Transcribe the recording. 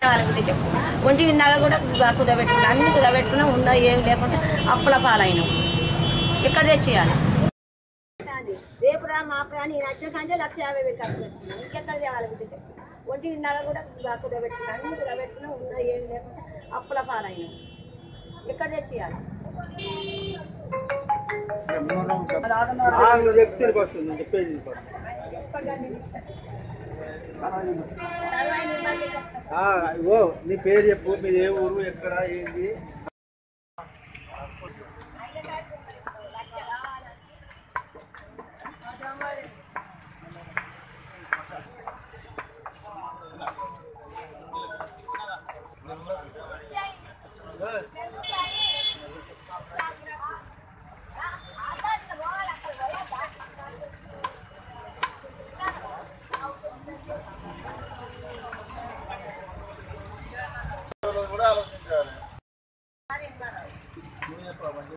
వాళ్ళకి చెప్పు ఒంటి విన్నాక కూడా కుదబెట్టుకున్నా అన్ని కుదబెట్టుకున్నా ఉన్నా ఏం లేకుండా అప్పుల పాలైన ఎక్కడ తెచ్చేయాలి రేపు రా మా ప్రాణి వచ్చిన సంచే లక్ష యాభై వేలు ఖర్చు పెట్టుకున్నాను ఇంకెక్కడ చేయాలి బిడ్డ చెప్పు ఒంటి విన్నాక కూడా కుదబెట్టుకున్నా అన్ని కుదబెట్టుకున్నా ఉన్నా ఏం లేకుండా అప్పుల పాలైన ఎక్కడ తెచ్చేయాలి నువ్వు చెప్తే వస్తుంది నేను చెప్పేది బస్సు. ఆ, ఇగో నీ పేరు చెప్పు మీది ఏ ఊరు ఎక్కడ ఏంది కూడా ఆలోచించాలి